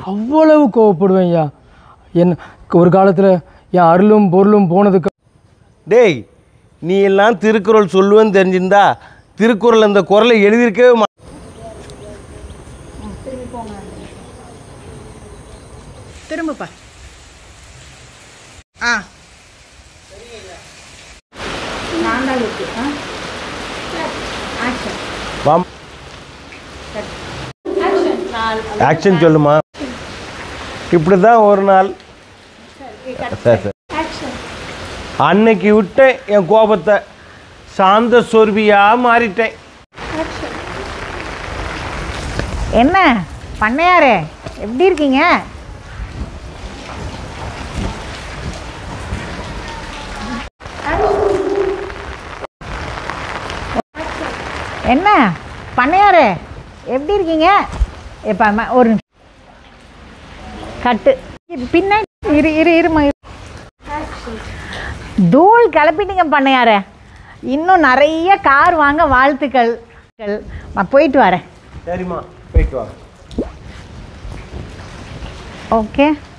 அவ்வளவு கோவப்படுவேன் ஐயா என் ஒரு காலத்தில் என் அருளும் பொருளும் போனதுக்கு டேய் நீ எல்லாம் திருக்குறள் சொல்லுவேன்னு தெரிஞ்சிருந்தா திருக்குறள் அந்த குறளை எழுதியிருக்கவே மா திரும்பப்பா ஆ வாம் ஆக்ஷன் சொல்லுமா இப்படி தான் ஒரு நாள் சரி சரி அன்னைக்கு விட்ட என் கோபத்தை சாந்த சொர்பியாக மாறிட்டேன் என்ன பண்ணையாரே எப்படி இருக்கீங்க என்ன பண்ணையாரே எப்படி இருக்கீங்க இப்போ அம்மா, ஒரு நிமிஷம். கட்டு பின்னாடி இரு இரு இருமா இரு. தூள் கிளப்பிட்டீங்க பண்ணையாரே இன்னும் நிறைய கார் வாங்க வாழ்த்துக்கள் நான் போயிட்டு வரேன் சரிம்மா போயிட்டு வா ஓகே